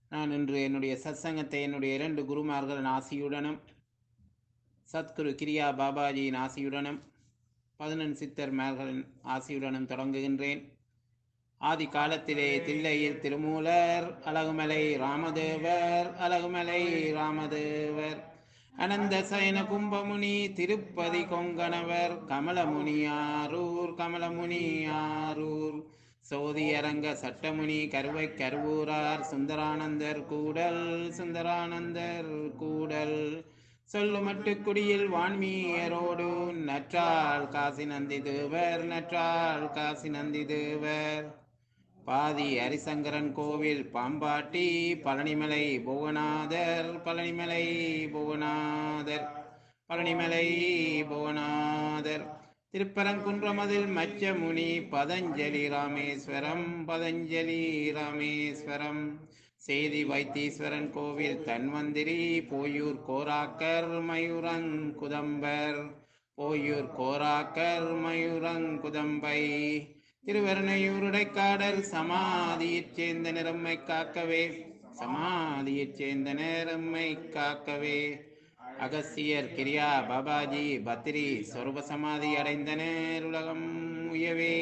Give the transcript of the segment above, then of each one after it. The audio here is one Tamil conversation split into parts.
நான் இன்று என்னுடைய சத்சங்கத்தை என்னுடைய இரண்டு குருமார்களின் ஆசியுடனும் சத்குரு கிரியா பாபாஜியின் ஆசியுடனும் பதினெண் சித்தர்மார்களின் ஆசியுடனும் தொடங்குகின்றேன் ஆதி காலத்திலே தில்லையில் திருமூலர் அழகுமலை ராமதேவர் அழகுமலை ராமதேவர் அனந்த சயன கும்பமுனி திருப்பதி கொங்கணவர் கமலமுனியாரூர் கமலமுனியாரூர் சோதி அரங்க சட்டமுனி கருவை கருவூரார் சுந்தரானந்தர் கூடல் சுந்தரானந்தர் கூடல் சொல்லுமட்டு குடியில் வான்மீயரோடு நற்றாள் காசி நந்தி தேவர் நற்றாள் காசி நந்தி தேவர் பாதி ஹரிசங்கரன் கோவில் பாம்பாட்டி பழனிமலை புவனாதர் பழனிமலை புவனாதர் பழனிமலை புவனாதர் திருப்பரங்குன்றமதில் மச்சமுனி பதஞ்சலி ராமேஸ்வரம் பதஞ்சலி ராமேஸ்வரம் சேதி வைத்தீஸ்வரன் கோவில் தன்வந்திரி போயூர் கோராக்கர் மயூரங்குதம்பர் போயூர் கோராக்கர் மயூரங்குதம்பை திருவருணையூருடைக்காடல் சமாதியைச் சேர்ந்த நிறம்மை காக்கவே சமாதியைச் சேர்ந்த நேரம்மை காக்கவே அகசியர் கிரியா பாபாஜி பத்ரி சொருப சமாதி அடைந்தனர் உலகம் உயவே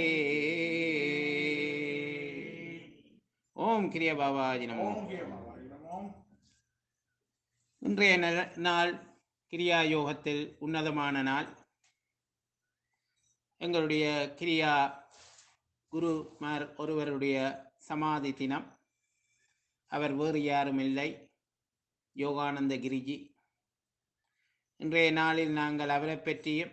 ஓம் கிரியா பாபாஜி நமோ ஓம் கிரிய பாபாஜி நமோ இன்றைய ந- நாள் கிரியா யோகத்தில் உன்னதமான நாள் எங்களுடைய கிரியா குருமார் ஒருவருடைய சமாதி தினம் அவர் வேறு யாரும் இல்லை யோகானந்த கிரிஜி இன்றைய நாளில் நாங்கள் அவரை பற்றியும்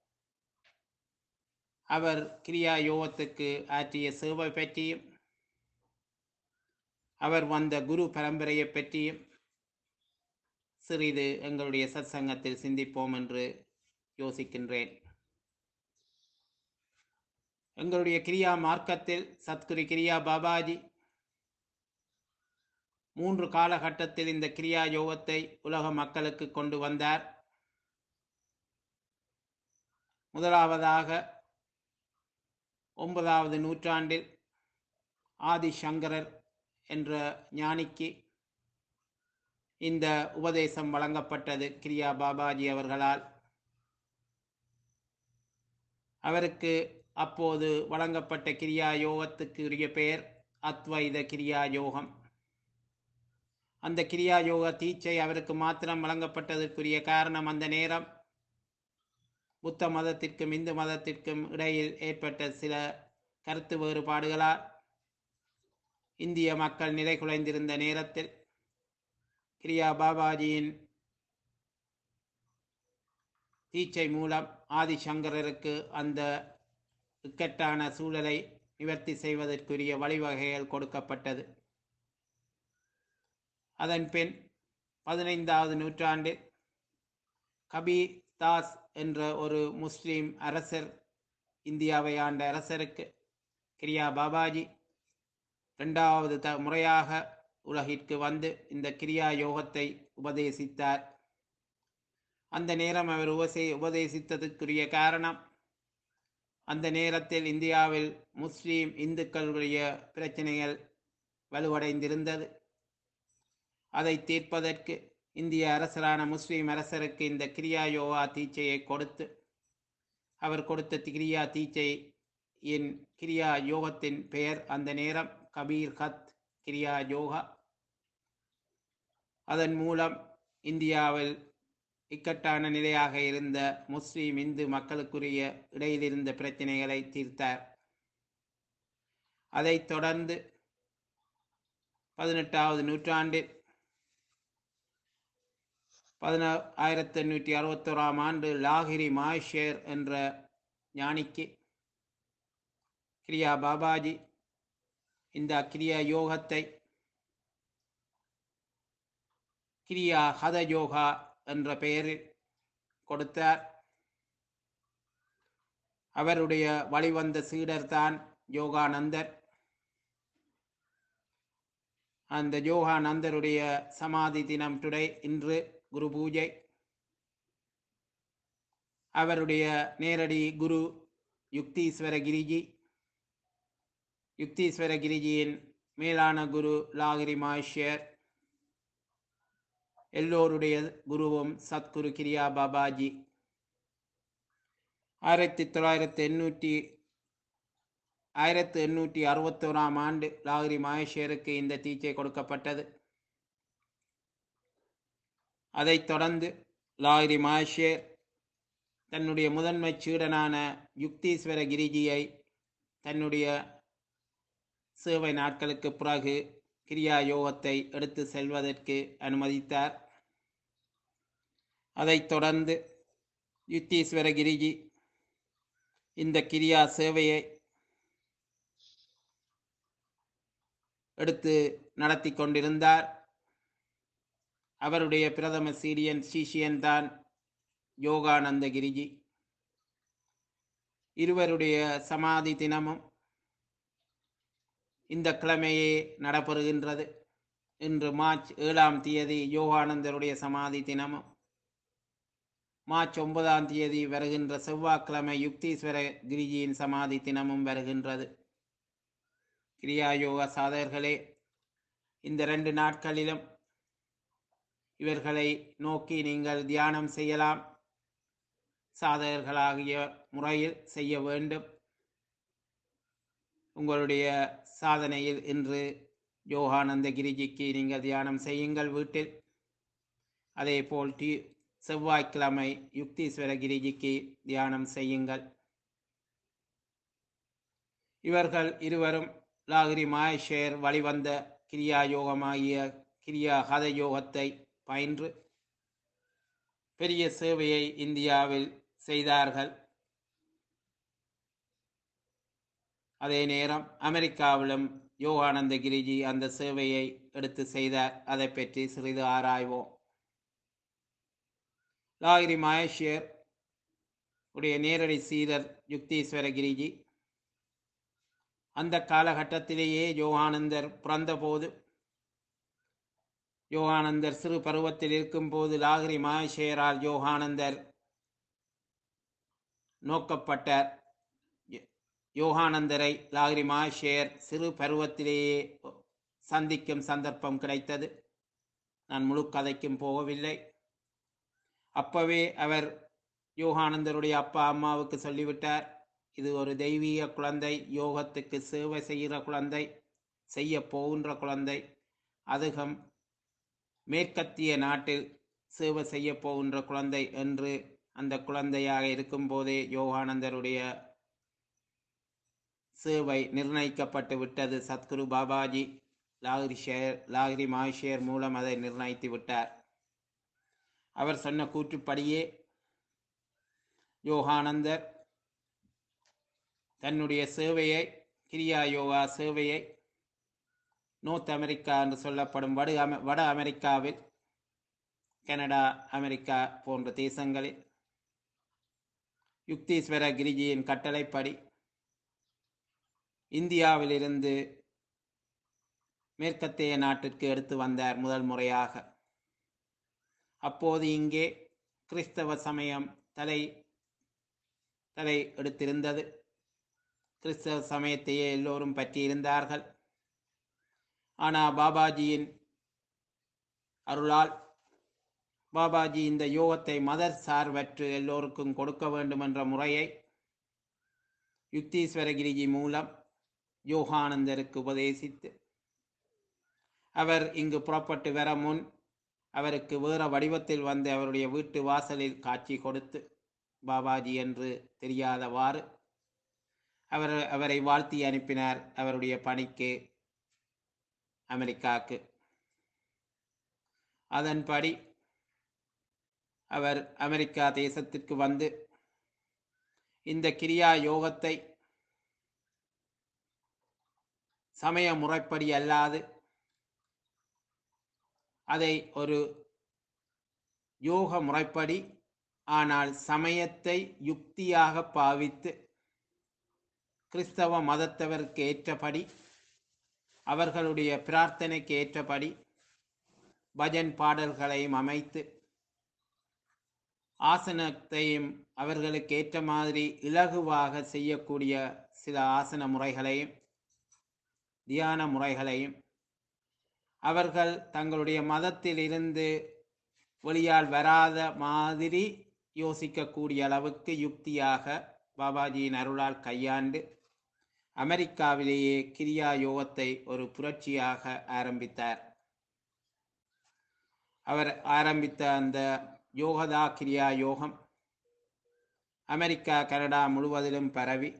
அவர் கிரியா யோகத்துக்கு ஆற்றிய சேவை பற்றியும் அவர் வந்த குரு பரம்பரையை பற்றியும் சிறிது எங்களுடைய சத்சங்கத்தில் சிந்திப்போம் என்று யோசிக்கின்றேன் எங்களுடைய கிரியா மார்க்கத்தில் சத்குரு கிரியா பாபாஜி மூன்று காலகட்டத்தில் இந்த கிரியா யோகத்தை உலக மக்களுக்கு கொண்டு வந்தார் முதலாவதாக ஒன்பதாவது நூற்றாண்டில் ஆதி சங்கரர் என்ற ஞானிக்கு இந்த உபதேசம் வழங்கப்பட்டது கிரியா பாபாஜி அவர்களால் அவருக்கு அப்போது வழங்கப்பட்ட கிரியா யோகத்துக்கு உரிய பெயர் அத்வைத கிரியா யோகம் அந்த கிரியா யோக தீட்சை அவருக்கு மாத்திரம் வழங்கப்பட்டதற்குரிய காரணம் அந்த நேரம் புத்த மதத்திற்கும் இந்து மதத்திற்கும் இடையில் ஏற்பட்ட சில கருத்து வேறுபாடுகளால் இந்திய மக்கள் நிலை குலைந்திருந்த நேரத்தில் கிரியா பாபாஜியின் தீட்சை மூலம் ஆதிசங்கரருக்கு அந்த இக்கட்டான சூழலை நிவர்த்தி செய்வதற்குரிய வழிவகைகள் கொடுக்கப்பட்டது அதன் பின் பதினைந்தாவது நூற்றாண்டில் கபீர் தாஸ் என்ற ஒரு முஸ்லிம் அரசர் இந்தியாவை ஆண்ட அரசருக்கு கிரியா பாபாஜி இரண்டாவது த முறையாக உலகிற்கு வந்து இந்த கிரியா யோகத்தை உபதேசித்தார் அந்த நேரம் அவர் உபசே உபதேசித்ததற்குரிய காரணம் அந்த நேரத்தில் இந்தியாவில் முஸ்லீம் இந்துக்களுடைய பிரச்சனைகள் வலுவடைந்திருந்தது அதை தீர்ப்பதற்கு இந்திய அரசரான முஸ்லீம் அரசருக்கு இந்த கிரியா யோகா தீட்சையை கொடுத்து அவர் கொடுத்த தி- கிரியா தீட்சையின் கிரியா யோகத்தின் பெயர் அந்த நேரம் கபீர் ஹத் கிரியா யோகா அதன் மூலம் இந்தியாவில் இக்கட்டான நிலையாக இருந்த முஸ்லீம் இந்து மக்களுக்குரிய இடையில் இருந்த பிரச்சனைகளை தீர்த்தார் அதைத் தொடர்ந்து பதினெட்டாவது நூற்றாண்டில் பதினா ஆயிரத்தி எண்ணூற்றி அறுபத்தோராம் ஆண்டு லாகிரி மாஷேர் என்ற ஞானிக்கு கிரியா பாபாஜி இந்த கிரியா யோகத்தை கிரியா ஹத யோகா என்ற பெயரில் கொடுத்தார் அவருடைய வழிவந்த சீடர்தான் யோகானந்தர் அந்த யோகானந்தருடைய சமாதி தினம் டுடே இன்று குரு பூஜை அவருடைய நேரடி குரு யுக்தீஸ்வர கிரிஜி யுக்தீஸ்வர கிரிஜியின் மேலான குரு லாகிரி மாஷ்யர் எல்லோருடைய குருவும் சத்குரு கிரியா பாபாஜி ஆயிரத்தி தொள்ளாயிரத்தி எண்ணூற்றி ஆயிரத்தி எண்ணூற்றி அறுபத்தோராம் ஆண்டு லாகிரி மகேஷருக்கு இந்த தீட்சை கொடுக்கப்பட்டது அதைத் தொடர்ந்து லாகிரி மகேஷர் தன்னுடைய முதன்மை சீடனான யுக்தீஸ்வர கிரிஜியை தன்னுடைய சேவை நாட்களுக்கு பிறகு கிரியா யோகத்தை எடுத்து செல்வதற்கு அனுமதித்தார் அதைத் தொடர்ந்து யுக்தீஸ்வர கிரிஜி இந்த கிரியா சேவையை எடுத்து நடத்தி கொண்டிருந்தார் அவருடைய பிரதம சீரியன் சிஷியன் தான் யோகானந்த கிரிஜி இருவருடைய சமாதி தினமும் இந்த கிழமையே நடைபெறுகின்றது இன்று மார்ச் ஏழாம் தேதி யோகானந்தருடைய சமாதி தினமும் மார்ச் ஒன்பதாம் தேதி வருகின்ற செவ்வாய்க்கிழமை யுக்தீஸ்வர கிரிஜியின் சமாதி தினமும் வருகின்றது கிரியா யோகா சாதகர்களே இந்த ரெண்டு நாட்களிலும் இவர்களை நோக்கி நீங்கள் தியானம் செய்யலாம் சாதகர்களாகிய முறையில் செய்ய வேண்டும் உங்களுடைய சாதனையில் இன்று யோகானந்த கிரிஜிக்கு நீங்கள் தியானம் செய்யுங்கள் வீட்டில் அதே போல் டி செவ்வாய்க்கிழமை யுக்தீஸ்வர கிரிஜிக்கு தியானம் செய்யுங்கள் இவர்கள் இருவரும் லாகிரி மாயஷேர் வழிவந்த கிரியா யோகமாகிய கிரியா ஹத யோகத்தை பயின்று பெரிய சேவையை இந்தியாவில் செய்தார்கள் அதே நேரம் அமெரிக்காவிலும் யோகானந்த கிரிஜி அந்த சேவையை எடுத்து செய்தார் அதை பற்றி சிறிது ஆராய்வோம் லாகிரி மகேஷியர் உடைய நேரடி சீடர் யுக்தீஸ்வர கிரிஜி அந்த காலகட்டத்திலேயே யோகானந்தர் பிறந்தபோது யோகானந்தர் சிறு பருவத்தில் இருக்கும்போது லாகிரி மகேஷேரால் யோகானந்தர் நோக்கப்பட்டார் யோகானந்தரை லாகிரி மகேஷேர் சிறு பருவத்திலேயே சந்திக்கும் சந்தர்ப்பம் கிடைத்தது நான் முழு கதைக்கும் போகவில்லை அப்பவே அவர் யோகானந்தருடைய அப்பா அம்மாவுக்கு சொல்லிவிட்டார் இது ஒரு தெய்வீக குழந்தை யோகத்துக்கு சேவை செய்கிற குழந்தை செய்ய போகின்ற குழந்தை அதுகம் மேற்கத்திய நாட்டில் சேவை செய்ய போகின்ற குழந்தை என்று அந்த குழந்தையாக இருக்கும்போதே யோகானந்தருடைய சேவை நிர்ணயிக்கப்பட்டு விட்டது சத்குரு பாபாஜி லாகிரி ஷேர் லாகிரி மாஷேர் மூலம் அதை நிர்ணயித்து விட்டார் அவர் சொன்ன கூற்றுப்படியே யோகானந்தர் தன்னுடைய சேவையை கிரியா யோகா சேவையை நோர்த் அமெரிக்கா என்று சொல்லப்படும் வட அமெ வட அமெரிக்காவில் கனடா அமெரிக்கா போன்ற தேசங்களில் யுக்தீஸ்வர கிரிஜியின் கட்டளைப்படி இந்தியாவிலிருந்து மேற்கத்திய நாட்டிற்கு எடுத்து வந்தார் முதல் முறையாக அப்போது இங்கே கிறிஸ்தவ சமயம் தலை தலை எடுத்திருந்தது கிறிஸ்தவ சமயத்தையே எல்லோரும் பற்றியிருந்தார்கள் ஆனால் பாபாஜியின் அருளால் பாபாஜி இந்த யோகத்தை மதர் சார்பற்று எல்லோருக்கும் கொடுக்க வேண்டும் என்ற முறையை யுக்தீஸ்வரகிரிஜி மூலம் யோகானந்தருக்கு உபதேசித்து அவர் இங்கு புறப்பட்டு வர முன் அவருக்கு வேற வடிவத்தில் வந்து அவருடைய வீட்டு வாசலில் காட்சி கொடுத்து பாபாஜி என்று தெரியாதவாறு அவர் அவரை வாழ்த்தி அனுப்பினார் அவருடைய பணிக்கு அமெரிக்காவுக்கு அதன்படி அவர் அமெரிக்கா தேசத்திற்கு வந்து இந்த கிரியா யோகத்தை சமய முறைப்படி அல்லாது அதை ஒரு யோக முறைப்படி ஆனால் சமயத்தை யுக்தியாக பாவித்து கிறிஸ்தவ மதத்தவருக்கு ஏற்றபடி அவர்களுடைய பிரார்த்தனைக்கு ஏற்றபடி பஜன் பாடல்களையும் அமைத்து ஆசனத்தையும் அவர்களுக்கு ஏற்ற மாதிரி இலகுவாக செய்யக்கூடிய சில ஆசன முறைகளையும் தியான முறைகளையும் அவர்கள் தங்களுடைய மதத்தில் இருந்து வெளியால் வராத மாதிரி யோசிக்கக்கூடிய அளவுக்கு யுக்தியாக பாபாஜியின் அருளால் கையாண்டு அமெரிக்காவிலேயே கிரியா யோகத்தை ஒரு புரட்சியாக ஆரம்பித்தார் அவர் ஆரம்பித்த அந்த யோகதா கிரியா யோகம் அமெரிக்கா கனடா முழுவதிலும் பரவி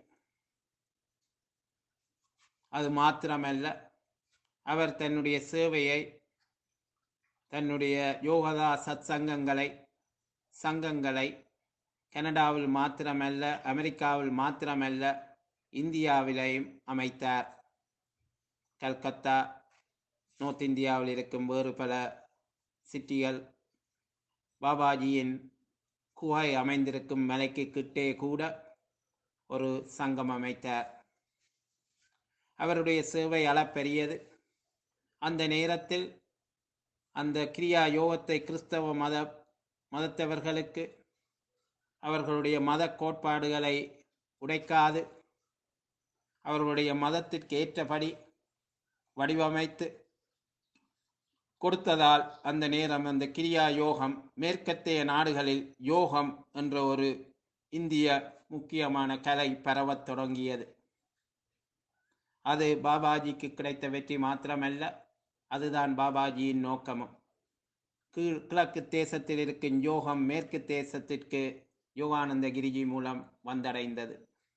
அது மாத்திரமல்ல அவர் தன்னுடைய சேவையை தன்னுடைய யோகதா சத் சங்கங்களை சங்கங்களை கனடாவில் மாத்திரமல்ல அமெரிக்காவில் மாத்திரமல்ல இந்தியாவிலேயும் அமைத்தார் கல்கத்தா நோர்த் இந்தியாவில் இருக்கும் வேறு பல சிட்டிகள் பாபாஜியின் குகை அமைந்திருக்கும் மலைக்கு கிட்டே கூட ஒரு சங்கம் அமைத்தார் அவருடைய சேவை அளப்பெரியது அந்த நேரத்தில் அந்த கிரியா யோகத்தை கிறிஸ்தவ மத மதத்தவர்களுக்கு அவர்களுடைய மத கோட்பாடுகளை உடைக்காது அவர்களுடைய மதத்திற்கு ஏற்றபடி வடிவமைத்து கொடுத்ததால் அந்த நேரம் அந்த கிரியா யோகம் மேற்கத்திய நாடுகளில் யோகம் என்ற ஒரு இந்திய முக்கியமான கலை பரவத் தொடங்கியது அது பாபாஜிக்கு கிடைத்த வெற்றி மாத்திரமல்ல அதுதான் பாபாஜியின் நோக்கமும் கீழ் கிழக்கு தேசத்தில் இருக்கும் யோகம் மேற்கு தேசத்திற்கு யோகானந்த கிரிஜி மூலம் வந்தடைந்தது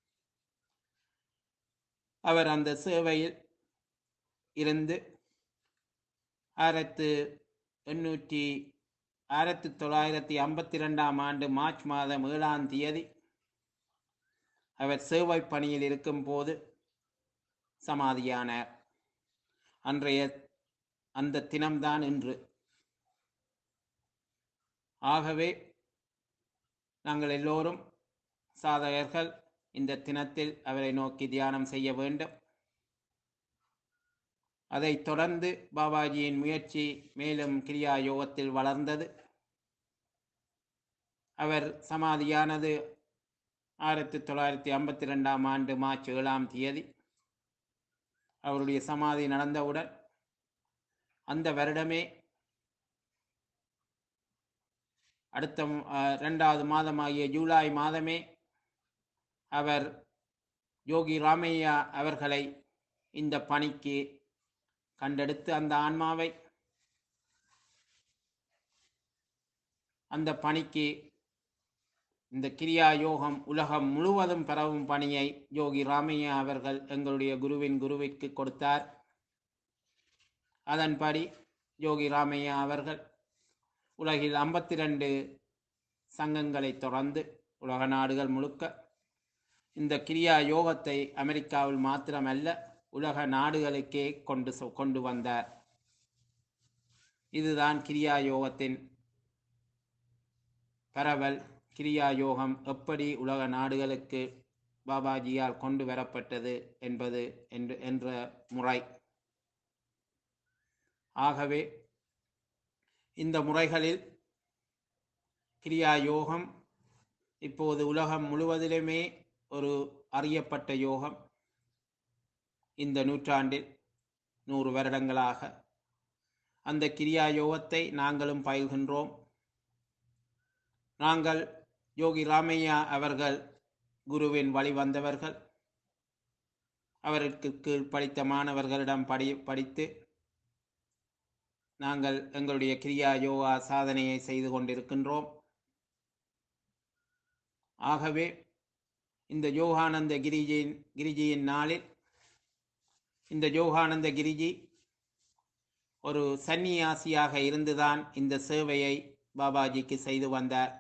அவர் அந்த சேவையில் இருந்து ஆயிரத்து எண்ணூற்றி ஆயிரத்தி தொள்ளாயிரத்தி ஐம்பத்தி ரெண்டாம் ஆண்டு மார்ச் மாதம் ஏழாம் தேதி அவர் சேவை பணியில் இருக்கும்போது சமாதியானார் அன்றைய அந்த தினம்தான் இன்று ஆகவே நாங்கள் எல்லோரும் சாதகர்கள் இந்த தினத்தில் அவரை நோக்கி தியானம் செய்ய வேண்டும் அதைத் தொடர்ந்து பாபாஜியின் முயற்சி மேலும் கிரியா யோகத்தில் வளர்ந்தது அவர் சமாதியானது ஆயிரத்தி தொள்ளாயிரத்தி ஐம்பத்தி ரெண்டாம் ஆண்டு மார்ச் ஏழாம் தேதி அவருடைய சமாதி நடந்தவுடன் அந்த வருடமே அடுத்த அஹ், இரண்டாவது மாதமாகிய ஜூலை மாதமே அவர் யோகி ராமையா அவர்களை இந்த பணிக்கு கண்டெடுத்து அந்த ஆன்மாவை அந்த பணிக்கு இந்த கிரியா யோகம் உலகம் முழுவதும் பரவும் பணியை யோகி ராமையா அவர்கள் எங்களுடைய குருவின் குருவிற்கு கொடுத்தார் அதன்படி யோகி ராமையா அவர்கள் உலகில் ஐம்பத்தி ரெண்டு சங்கங்களை தொடர்ந்து உலக நாடுகள் முழுக்க இந்த கிரியா யோகத்தை அமெரிக்காவில் மாத்திரமல்ல உலக நாடுகளுக்கே கொண்டு சொ- கொண்டு வந்தார் இதுதான் கிரியா யோகத்தின் பரவல் கிரியா யோகம் எப்படி உலக நாடுகளுக்கு பாபாஜியால் கொண்டு வரப்பட்டது என்பது என்று என்ற முறை ஆகவே இந்த முறைகளில் கிரியா யோகம் இப்போது உலகம் முழுவதிலுமே ஒரு அறியப்பட்ட யோகம் இந்த நூற்றாண்டில் நூறு வருடங்களாக அந்த கிரியா யோகத்தை நாங்களும் பயில்கின்றோம் நாங்கள் யோகி ராமையா அவர்கள் குருவின் வழி வந்தவர்கள் அவருக்கு கீழ் படித்த மாணவர்களிடம் படி படித்து நாங்கள் எங்களுடைய கிரியா யோகா சாதனையை செய்து கொண்டிருக்கின்றோம் ஆகவே இந்த யோகானந்த கிரிஜியின் கிரிஜியின் நாளில் இந்த யோகானந்த கிரிஜி ஒரு சந்நியாசியாக இருந்துதான் இந்த சேவையை பாபாஜிக்கு செய்து வந்தார்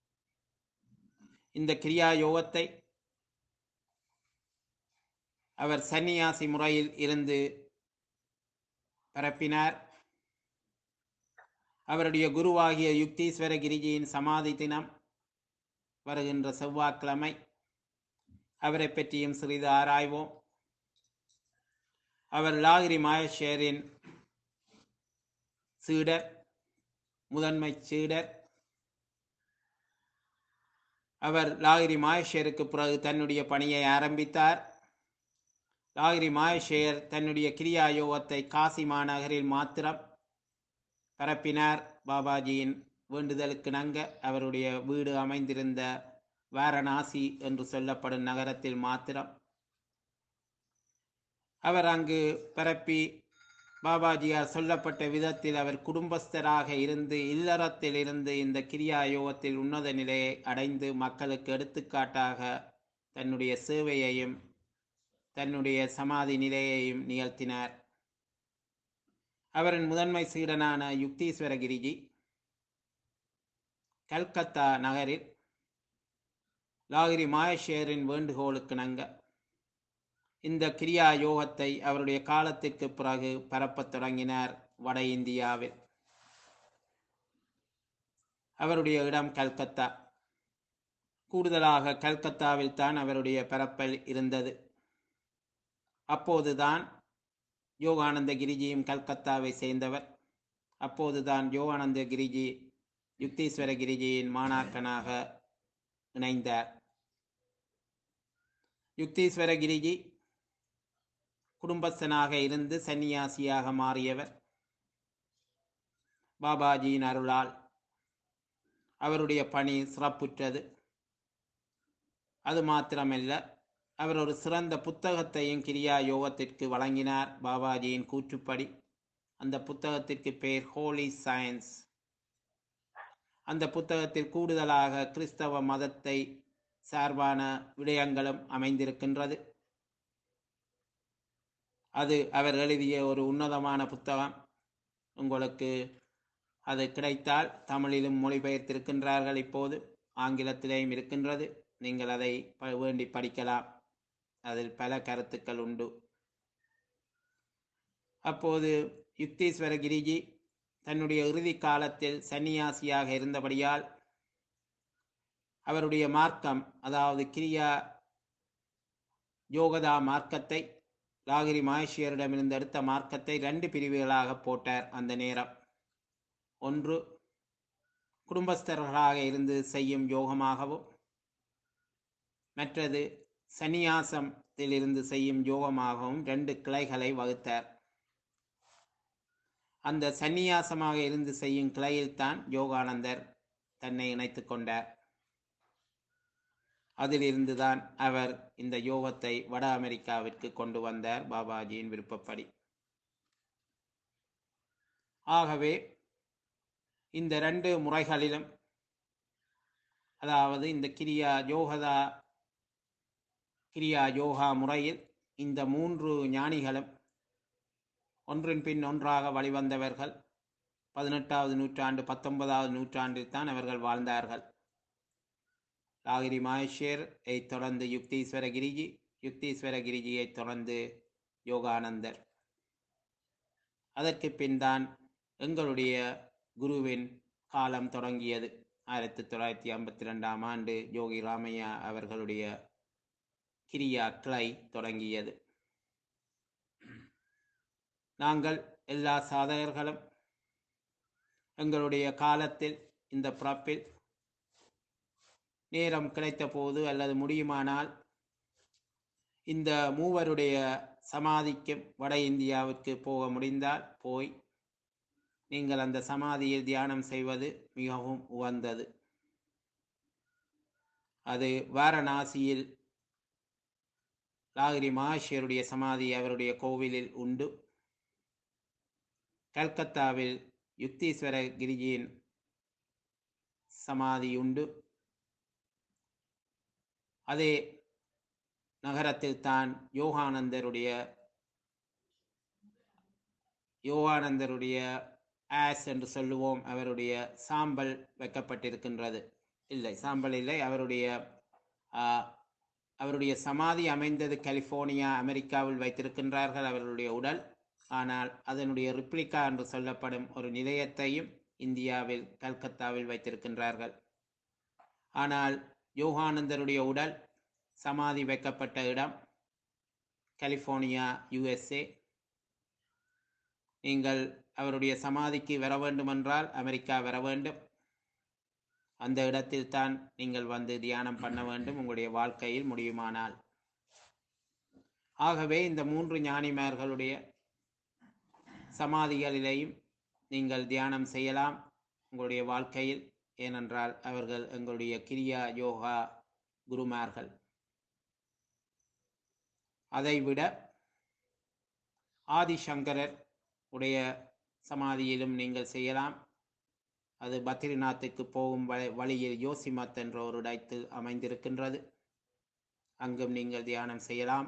இந்த கிரியா யோகத்தை அவர் சந்நியாசி முறையில் இருந்து பரப்பினார் அவருடைய குருவாகிய யுக்தீஸ்வர கிரிஜியின் சமாதி தினம் வருகின்ற செவ்வாய்க்கிழமை அவரை பற்றியும் சிறிது ஆராய்வோம் அவர் லாகிரி மாயஷேரின் சீடர் முதன்மை சீடர் அவர் லாகிரி மாயஷேருக்கு பிறகு தன்னுடைய பணியை ஆரம்பித்தார் லாகிரி மாயஷேர் தன்னுடைய கிரியா யோகத்தை காசி மாநகரில் மாத்திரம் பரப்பினார் பாபாஜியின் வேண்டுதலுக்கு நங்க அவருடைய வீடு அமைந்திருந்த வாரணாசி என்று சொல்லப்படும் நகரத்தில் மாத்திரம் அவர் அங்கு பரப்பி பாபாஜியார் சொல்லப்பட்ட விதத்தில் அவர் குடும்பஸ்தராக இருந்து இல்லறத்தில் இருந்து இந்த கிரியா யோகத்தில் உன்னத நிலையை அடைந்து மக்களுக்கு எடுத்துக்காட்டாக தன்னுடைய சேவையையும் தன்னுடைய சமாதி நிலையையும் நிகழ்த்தினார் அவரின் முதன்மை சீடனான யுக்தீஸ்வரகிரிஜி கல்கத்தா நகரில் லாகிரி மாயஷேரின் வேண்டுகோளுக்கு நங்க இந்த கிரியா யோகத்தை அவருடைய காலத்திற்கு பிறகு பரப்பத் தொடங்கினார் வட இந்தியாவில் அவருடைய இடம் கல்கத்தா கூடுதலாக கல்கத்தாவில் தான் அவருடைய பரப்பல் இருந்தது அப்போதுதான் யோகானந்த கிரிஜியும் கல்கத்தாவை சேர்ந்தவர் அப்போதுதான் யோகானந்த கிரிஜி யுக்தீஸ்வர கிரிஜியின் மாணாக்கனாக இணைந்தார் யுக்தீஸ்வர கிரிஜி குடும்பஸ்தனாக இருந்து சன்னியாசியாக மாறியவர் பாபாஜியின் அருளால் அவருடைய பணி சிறப்புற்றது அது மாத்திரமல்ல அவர் ஒரு சிறந்த புத்தகத்தையும் கிரியா யோகத்திற்கு வழங்கினார் பாபாஜியின் கூற்றுப்படி அந்த புத்தகத்திற்கு பெயர் ஹோலி சயின்ஸ் அந்த புத்தகத்தில் கூடுதலாக கிறிஸ்தவ மதத்தை சார்பான விடயங்களும் அமைந்திருக்கின்றது அது அவர் எழுதிய ஒரு உன்னதமான புத்தகம் உங்களுக்கு அது கிடைத்தால் தமிழிலும் மொழிபெயர்த்திருக்கின்றார்கள் இப்போது ஆங்கிலத்திலேயும் இருக்கின்றது நீங்கள் அதை ப- வேண்டி படிக்கலாம் அதில் பல கருத்துக்கள் உண்டு அப்போது யுக்தீஸ்வர கிரிஜி தன்னுடைய இறுதி காலத்தில் சன்னியாசியாக இருந்தபடியால் அவருடைய மார்க்கம் அதாவது கிரியா யோகதா மார்க்கத்தை லாகிரி மகேஷியரிடமிருந்து எடுத்த மார்க்கத்தை ரெண்டு பிரிவுகளாக போட்டார் அந்த நேரம் ஒன்று குடும்பஸ்தர்களாக இருந்து செய்யும் யோகமாகவும் மற்றது சந்நியாசத்தில் இருந்து செய்யும் யோகமாகவும் ரெண்டு கிளைகளை வகுத்தார் அந்த சந்நியாசமாக இருந்து செய்யும் கிளையில்தான் யோகானந்தர் தன்னை இணைத்துக் கொண்டார் அதிலிருந்துதான் அவர் இந்த யோகத்தை வட அமெரிக்காவிற்கு கொண்டு வந்தார் பாபாஜியின் விருப்பப்படி ஆகவே இந்த ரெண்டு முறைகளிலும் அதாவது இந்த கிரியா யோகதா கிரியா யோகா முறையில் இந்த மூன்று ஞானிகளும் ஒன்றின் பின் ஒன்றாக வழிவந்தவர்கள் பதினெட்டாவது நூற்றாண்டு பத்தொன்பதாவது நூற்றாண்டில் தான் அவர்கள் வாழ்ந்தார்கள் லாகிரி மாஹேஷர் தொடர்ந்து யுக்தீஸ்வர கிரிஜி யுக்தீஸ்வர கிரிஜியை தொடர்ந்து யோகானந்தர் அதற்கு பின் தான் எங்களுடைய குருவின் காலம் தொடங்கியது ஆயிரத்தி தொள்ளாயிரத்தி ஐம்பத்தி ரெண்டாம் ஆண்டு யோகி ராமையா அவர்களுடைய கிரியா கிளை தொடங்கியது நாங்கள் எல்லா சாதகர்களும் எங்களுடைய காலத்தில் இந்த பிறப்பில் நேரம் கிடைத்த போது அல்லது முடியுமானால் இந்த மூவருடைய சமாதிக்கும் வட இந்தியாவிற்கு போக முடிந்தால் போய் நீங்கள் அந்த சமாதியில் தியானம் செய்வது மிகவும் உகந்தது அது வாரணாசியில் லாகிரி மகர்ஷியருடைய சமாதி அவருடைய கோவிலில் உண்டு கல்கத்தாவில் யுக்தீஸ்வர கிரிஜியின் சமாதி உண்டு அதே நகரத்தில் தான் யோகானந்தருடைய யோகானந்தருடைய ஆஸ் என்று சொல்லுவோம் அவருடைய சாம்பல் வைக்கப்பட்டிருக்கின்றது இல்லை சாம்பல் இல்லை அவருடைய ஆ, அவருடைய சமாதி அமைந்தது கலிபோர்னியா அமெரிக்காவில் வைத்திருக்கின்றார்கள் அவர்களுடைய உடல் ஆனால் அதனுடைய ரிப்ளிகா என்று சொல்லப்படும் ஒரு நிலையத்தையும் இந்தியாவில் கல்கத்தாவில் வைத்திருக்கின்றார்கள் ஆனால் யோகானந்தருடைய உடல் சமாதி வைக்கப்பட்ட இடம் கலிபோர்னியா யுஎஸ்ஏ நீங்கள் அவருடைய சமாதிக்கு வர வேண்டுமென்றால் அமெரிக்கா வர வேண்டும் அந்த இடத்தில் தான் நீங்கள் வந்து தியானம் பண்ண வேண்டும் உங்களுடைய வாழ்க்கையில் முடியுமானால் ஆகவே இந்த மூன்று ஞானிமார்களுடைய சமாதிகளிலேயும் நீங்கள் தியானம் செய்யலாம் உங்களுடைய வாழ்க்கையில் ஏனென்றால் அவர்கள் எங்களுடைய கிரியா யோகா குருமார்கள் அதைவிட ஆதிசங்கரர் உடைய சமாதியிலும் நீங்கள் செய்யலாம் அது பத்ரிநாத்துக்கு போகும் வழி- வழியில் யோசிமத் என்ற ஒரு இடத்தில் அமைந்திருக்கின்றது அங்கும் நீங்கள் தியானம் செய்யலாம்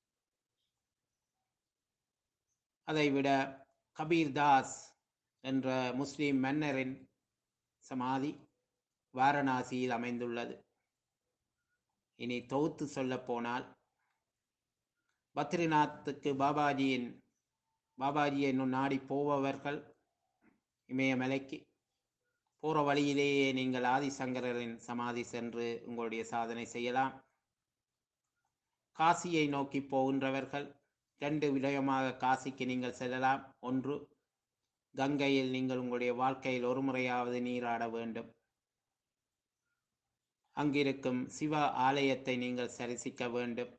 அதைவிட கபீர்தாஸ் என்ற முஸ்லிம் மன்னரின் சமாதி வாரணாசியில் அமைந்துள்ளது இனி தொகுத்து சொல்லப் போனால் பத்ரிநாத்துக்கு பாபாஜியின் பாபாஜியை இன்னும் நாடி போபவர்கள் இமயமலைக்கு போகிற வழியிலேயே நீங்கள் ஆதிசங்கரரின் சமாதி சென்று உங்களுடைய சாதனை செய்யலாம் காசியை நோக்கி போகின்றவர்கள் ரெண்டு விடயமாக காசிக்கு நீங்கள் செல்லலாம் ஒன்று கங்கையில் நீங்கள் உங்களுடைய வாழ்க்கையில் ஒரு முறையாவது நீராட வேண்டும் அங்கிருக்கும் சிவ ஆலயத்தை நீங்கள் தரிசிக்க வேண்டும்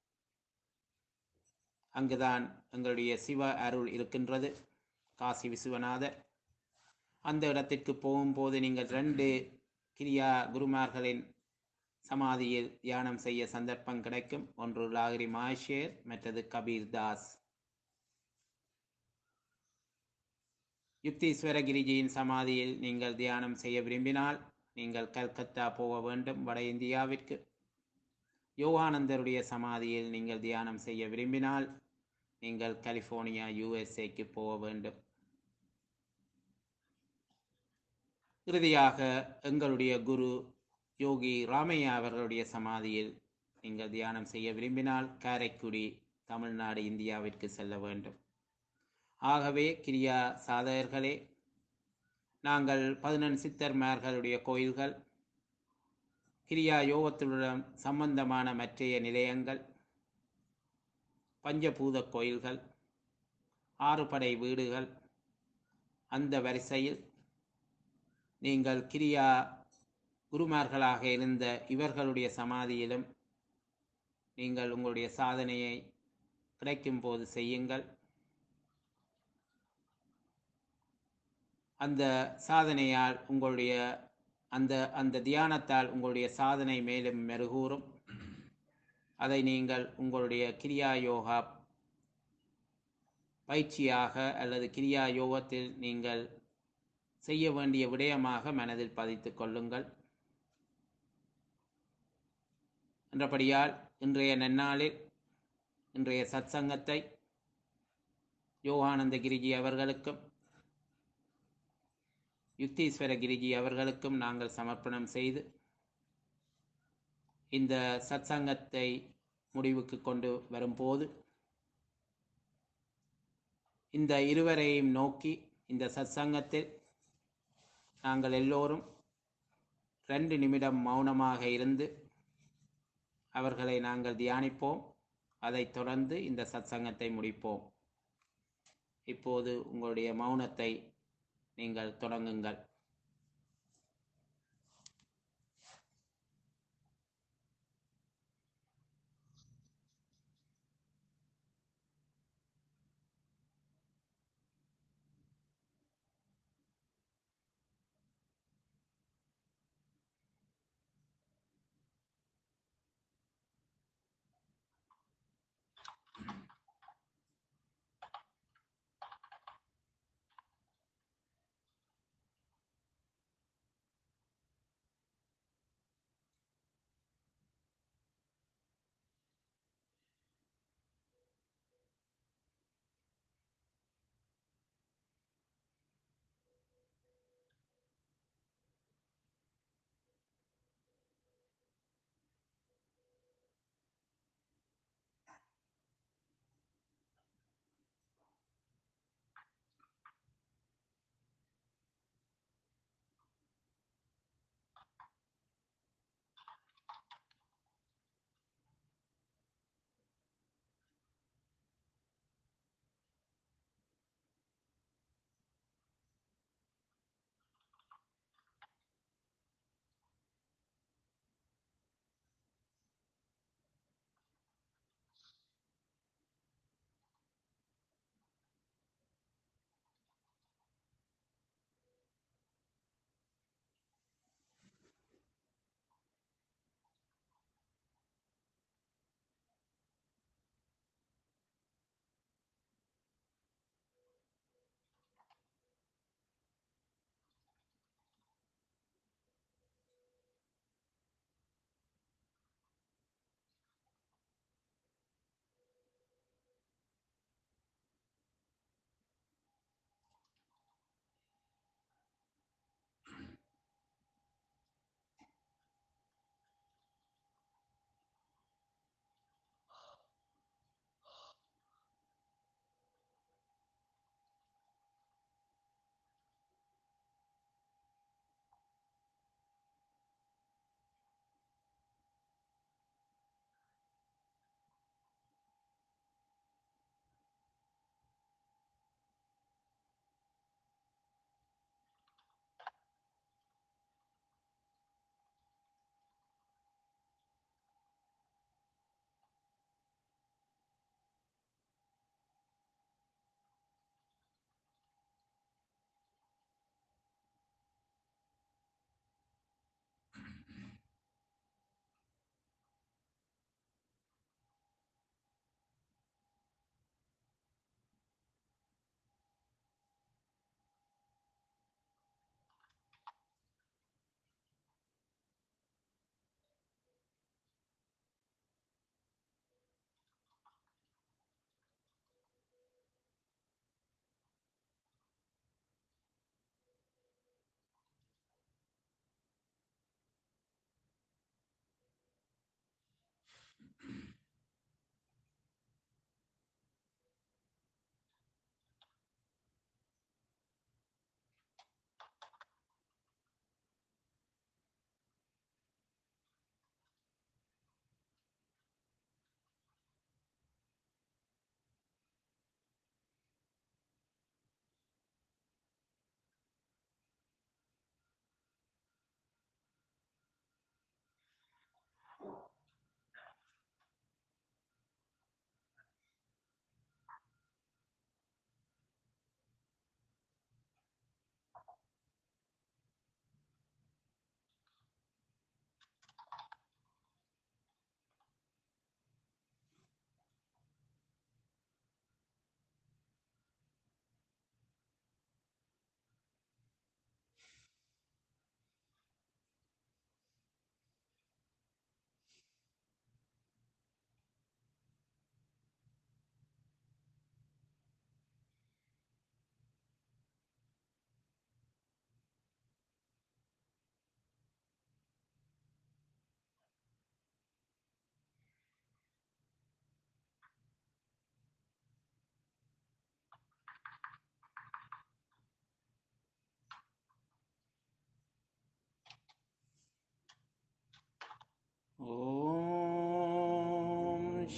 அங்குதான் எங்களுடைய சிவ அருள் இருக்கின்றது காசி விஸ்வநாதர் அந்த இடத்திற்கு போகும்போது நீங்கள் ரெண்டு கிரியா குருமார்களின் சமாதியில் தியானம் செய்ய சந்தர்ப்பம் கிடைக்கும் ஒன்று லாகிரி மாஷேர் மற்றது கபீர் தாஸ் யுக்தீஸ்வர கிரிஜியின் சமாதியில் நீங்கள் தியானம் செய்ய விரும்பினால் நீங்கள் கல்கத்தா போக வேண்டும் வட இந்தியாவிற்கு யோகானந்தருடைய சமாதியில் நீங்கள் தியானம் செய்ய விரும்பினால் நீங்கள் கலிஃபோர்னியா யுஎஸ்ஏக்கு போக வேண்டும் இறுதியாக எங்களுடைய குரு யோகி ராமையா அவர்களுடைய சமாதியில் நீங்கள் தியானம் செய்ய விரும்பினால் காரைக்குடி தமிழ்நாடு இந்தியாவிற்கு செல்ல வேண்டும் ஆகவே கிரியா சாதகர்களே நாங்கள் பதினெண் சித்தர்மார்களுடைய கோயில்கள் கிரியா யோகத்துடன் சம்பந்தமான மற்றைய நிலையங்கள் பஞ்சபூத கோயில்கள் ஆறுபடை வீடுகள் அந்த வரிசையில் நீங்கள் கிரியா குருமார்களாக இருந்த இவர்களுடைய சமாதியிலும் நீங்கள் உங்களுடைய சாதனையை கிடைக்கும் போது செய்யுங்கள் அந்த சாதனையால் உங்களுடைய அந்த அந்த தியானத்தால் உங்களுடைய சாதனை மேலும் மெருகூறும் அதை நீங்கள் உங்களுடைய கிரியா யோகா பயிற்சியாக அல்லது கிரியா யோகத்தில் நீங்கள் செய்ய வேண்டிய விடயமாக மனதில் பதித்துக் கொள்ளுங்கள் என்றபடியால் இன்றைய நன்னாளில் இன்றைய சத்சங்கத்தை யோகானந்த கிரிஜி அவர்களுக்கும் யுக்தீஸ்வர கிரிஜி அவர்களுக்கும் நாங்கள் சமர்ப்பணம் செய்து இந்த சத்சங்கத்தை முடிவுக்கு கொண்டு வரும்போது இந்த இருவரையும் நோக்கி இந்த சத்சங்கத்தில் நாங்கள் எல்லோரும் ரெண்டு நிமிடம் மௌனமாக இருந்து அவர்களை நாங்கள் தியானிப்போம் அதைத் தொடர்ந்து இந்த சத்சங்கத்தை முடிப்போம் இப்போது உங்களுடைய மௌனத்தை நீங்கள் தொடங்குங்கள்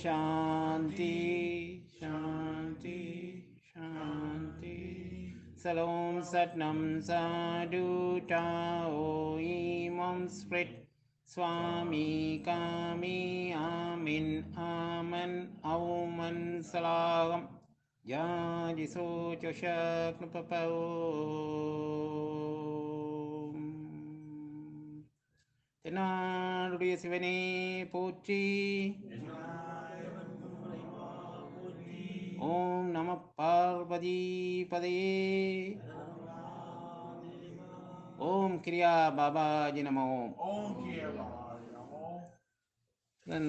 शान्ति शान्ति शान्ति सलों सत्नं साधुटाओ इमं स्मृत् स्वामी कामी आमिन् आमन् औमन् सलागम् याजिसो च शक्नुपपौ தென்னாடுடைய சிவனே போற்றி ஓம் நம பார்வதி பதையே ஓம் கிரியா பாபாஜி நம ஓம் ஓம் கிரிய பாபா